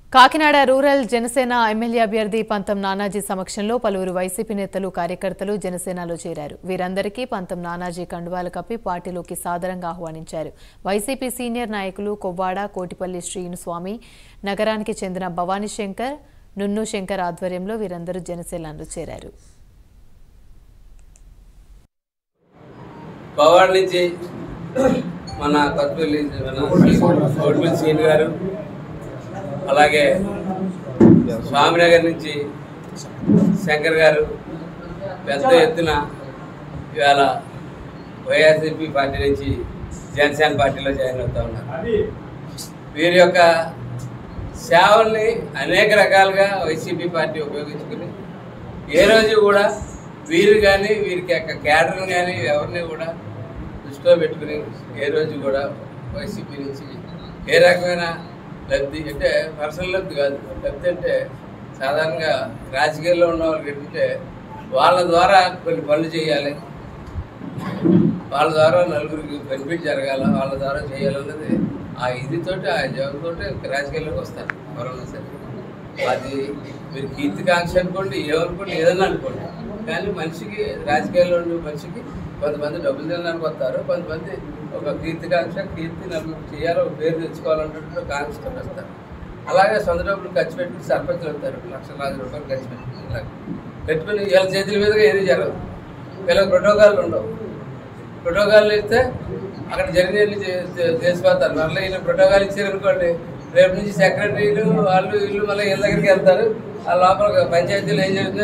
Kakinada rural Janasena MLA అభ్యర్థి పంతం నానాజీ సమక్షంలో పలువురు వైసీపీ నేతలు కార్యకర్తలు జనసేనలో చేరారు వీరందరికీ పంతం నానాజీ కండువాలు కప్పి పార్టీలోకి సాదరంగా ఆహ్వానించారు వైసీపీ సీనియర్ నాయకులు కొవ్వాడ కోటిపల్లి శ్రీనుస్వామి నగరానికి చెందిన భవానీ శంకర్ నున్ను శంకర్ ఆధ్వర్యంలో వీరందరూ జనసేనలో చేరారు పవాడ్ నుంచి మన కొత్తపల్లి మన కోటిపల్లి సీన్ గారు అలాగే స్వామినగర్ నుంచి శంకర్ గారు పెద్ద ఎత్తున ఇవాళ వైఎస్ఆర్పి పార్టీ నుంచి జనసేన పార్టీలో జాయిన్ అవుతా ఉన్నారు వీరి యొక్క సేవల్ని అనేక రకాలుగా వైసీపీ పార్టీ ఉపయోగించుకుని ఏ రోజు కూడా వీరు కానీ వీరికి యొక్క క్యాడర్ని కానీ ఎవరిని కూడా దృష్టిలో పెట్టుకుని ఏ రోజు కూడా వైసీపీ నుంచి ఏ రకమైన లబ్ధి అంటే పర్సనల్ లబ్ధి కాదు లబ్ధి అంటే సాధారణంగా రాజకీయాల్లో ఉన్న వాళ్ళకి ఏంటంటే వాళ్ళ ద్వారా కొన్ని పనులు చేయాలి వాళ్ళ ద్వారా నలుగురికి బెనిఫిట్ జరగాల వాళ్ళ ద్వారా చేయాలన్నది ఆ ఇదితోటి ఆ జగతోటి రాజకీయాల్లోకి వస్తారు ఎవరన్నా సరే అది మీరు కీర్తికాంక్ష అనుకోండి ఏమనుకోండి ఏదన్నా అనుకోండి కానీ మనిషికి రాజకీయాల్లో ఉండే మనిషికి కొంతమంది డబ్బులు తినడానికి వస్తారు కొంతమంది ఒక కీర్తికాంక్ష కీర్తి నలుగురు చేయాలి ఒక పేరు తెచ్చుకోవాలన్నట్టు కాంక్షతో వస్తారు అలాగే సొంత డబ్బులు ఖర్చు పెట్టుకుని సర్పంచులు అవుతారు లక్షలాది రూపాయలు ఖర్చు పెట్టుకుని ఇలా పెట్టుకుని వీళ్ళ చేతుల మీదుగా ఏది జరగదు వీళ్ళకి ప్రోటోకాల్ ఉండవు ప్రోటోకాల్ ఇస్తే అక్కడ జరిగిన చేసిపోతారు మళ్ళీ ఈయన ప్రోటోకాల్ ఇచ్చారనుకోండి రేపు నుంచి సెక్రటరీలు వాళ్ళు వీళ్ళు మళ్ళీ వీళ్ళ దగ్గరికి వెళ్తారు ఆ లోపల పంచాయతీలో ఏం జరుగుతుందో